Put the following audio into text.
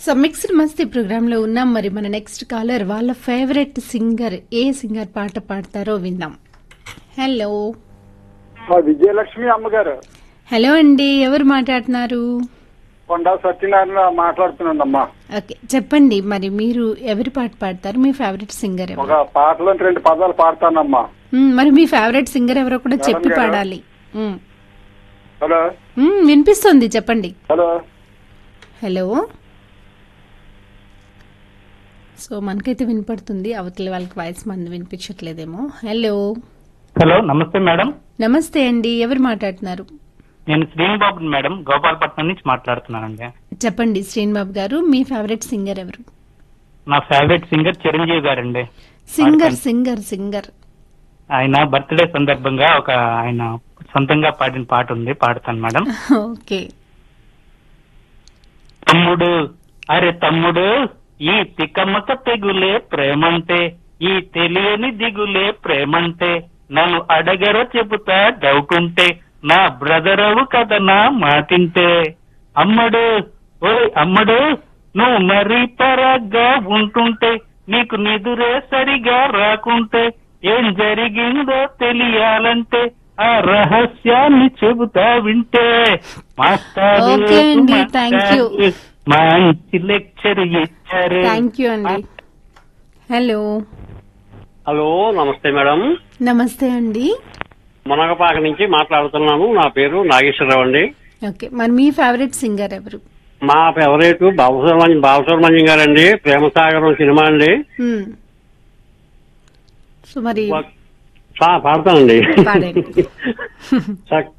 So mixed మస్తీ programme లో ఉన్నాం మరి మన నెక్స్ట్ కాలర్ వాళ్ళ ఫేవరెట్ సింగర్ ఏ సింగర్ పాట పాడతారో విందాం హలో మా విజయలక్ష్మి అమ్మగారు హలో అండి ఎవరు మాట్లాడుతున్నారు కొండా సత్యనారాయణ మాట్లాడుతున్నానమ్మా ఓకే చెప్పండి మరి మీరు ఎవరి పాట పాడతారు మీ ఫేవరెట్ సింగర్ ఎవరు ఒక పాటలో రెండు పదాలు పాడతానమ్మా మ్మ్, మరి మీ ఫేవరెట్ సింగర్ ఎవరో కూడా చెప్పి మేడం గారు? పాడాలి మ్మ్. హలో మ్మ్, వినిపిస్తుంది చెప్పండి హలో హలో సో మనకైతే వినపడుతుంది అవతల వాళ్ళకి వాయిస్ మంది వినిపించట్లేదేమో hello hello namaste madam namaste అండి ఎవరు మాట్లాడుతున్నారు నేను శ్రీనిబాబు మేడం గోపాలపట్నం నుంచి మాట్లాడుతున్నానండి చెప్పండి శ్రీనిబాబు గారు మీ ఫేవరెట్ సింగర్ ఎవరు నా ఫేవరెట్ సింగర్ చిరంజీవి గారండి సింగర్ సింగర్ సింగర్ ఆయన బర్త్డే సందర్భంగా ఒక ఆయన సొంతంగా పాడిన పాట ఉంది పాడతాను మేడం ఓకే తమ్ముడు అరే తమ్ముడు ఈ తికమక తెగులే ప్రేమంటే ఈ తెలియని దిగులే ప్రేమంటే నన్ను అడగర చెబుతా డౌట్ ఉంటే నా బ్రదరవు కదా నా మాటింటే అమ్మడు ఓయ్ అమ్మడు నువ్వు మరీ పరాగ్గా ఉంటుంటే నీకు నిదురే సరిగా రాకుంటే ఏం జరిగిందో తెలియాలంటే ఆ రహస్యాన్ని చెబుతా వింటే మాస్టారు ఓకే అండి, thank you. మంచి లెక్చర్ ఇచ్చారు థ్యాంక్ యూ అండి hello hello namaste madam namaste అండి మునగపాక నుంచి మాట్లాడుతున్నాను నా పేరు నాగేశ్వరరావు అండి ఓకే మరి మీ ఫేవరెట్ సింగర్ ఎవరు మా ఫేవరెట్ బాబుసుబ్రహ్మణ్యం బాబుసుబ్రహ్మణ్యం గారండి ప్రేమసాగరం సినిమా అండి మ్మ్. సో మరి ఆ, పాడతానండి పాడండి. చక్